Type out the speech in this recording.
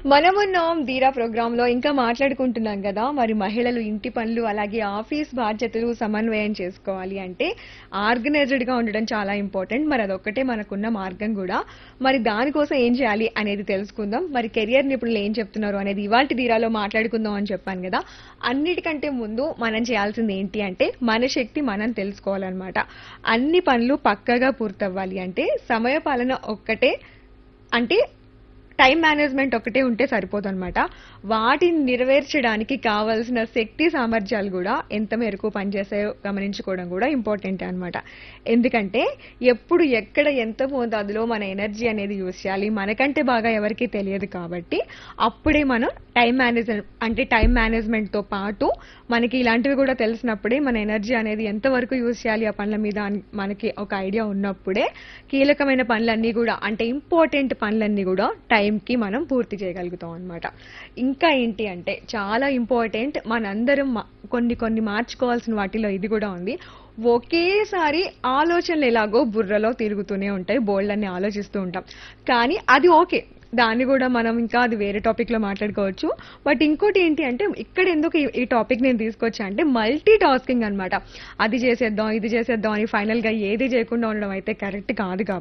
మనమున్నాం ధీరా ప్రోగ్రామ్ లో ఇంకా మాట్లాడుకుంటున్నాం కదా మరి మహిళలు ఇంటి పనులు అలాగే ఆఫీస్ బాధ్యతలు సమన్వయం చేసుకోవాలి అంటే ఆర్గనైజ్డ్ గా ఉండడం చాలా ఇంపార్టెంట్ మరి అదొక్కటే మనకున్న మార్గం కూడా మరి దానికోసం ఏం చేయాలి అనేది తెలుసుకుందాం మరి కెరియర్ నిపుణులు ఏం చెప్తున్నారు అనేది ఇవాళ ధీరాలో మాట్లాడుకుందాం అని చెప్పాను కదా అన్నిటికంటే ముందు మనం చేయాల్సింది ఏంటి అంటే మన శక్తి మనం తెలుసుకోవాలన్నమాట అన్ని పనులు పక్కగా పూర్తవ్వాలి అంటే సమయ పాలన ఒక్కటే అంటే టైం మేనేజ్మెంట్ ఒకటే ఉంటే సరిపోదు అనమాట వాటిని నెరవేర్చడానికి కావాల్సిన శక్తి సామర్థ్యాలు కూడా ఎంత మేరకు పనిచేస్తాయో గమనించుకోవడం కూడా ఇంపార్టెంట్ అన్నమాట ఎందుకంటే ఎప్పుడు ఎక్కడ ఎంత మోతాదులో మన ఎనర్జీ అనేది యూస్ చేయాలి మనకంటే బాగా ఎవరికీ తెలియదు కాబట్టి అప్పుడే మనం టైం మేనేజ్ అంటే టైం మేనేజ్మెంట్తో పాటు మనకి ఇలాంటివి కూడా తెలిసినప్పుడే మన ఎనర్జీ అనేది ఎంతవరకు యూస్ చేయాలి ఆ పనుల మీద అని మనకి ఒక ఐడియా ఉన్నప్పుడే కీలకమైన పనులన్నీ కూడా అంటే ఇంపార్టెంట్ పనులన్నీ కూడా టైంకి మనం పూర్తి చేయగలుగుతాం అనమాట ఇంకా ఏంటి అంటే చాలా ఇంపార్టెంట్ మనందరం మ- కొన్ని కొన్ని మార్చుకోవాల్సిన వాటిలో ఇది కూడా ఉంది ఒకేసారి ఆలోచనలు ఎలాగో బుర్రలో తిరుగుతూనే ఉంటాయి బోల్డ్ అన్ని ఆలోచిస్తూ ఉంటాం కానీ అది ఓకే దాన్ని కూడా మనం ఇంకా అది వేరే టాపిక్ లో మాట్లాడుకోవచ్చు బట్ ఇంకోటి ఏంటి అంటే ఇక్కడ ఎందుకు ఈ- ఈ టాపిక్ నేను తీసుకొచ్చా అంటే మల్టీ టాస్కింగ్ అన్నమాట అది చేసేద్దాం ఇది చేసేద్దాం అని ఫైనల్ గా ఏది చేయకుండా ఉండడం అయితే కరెక్ట్ కాదు కాబట్టి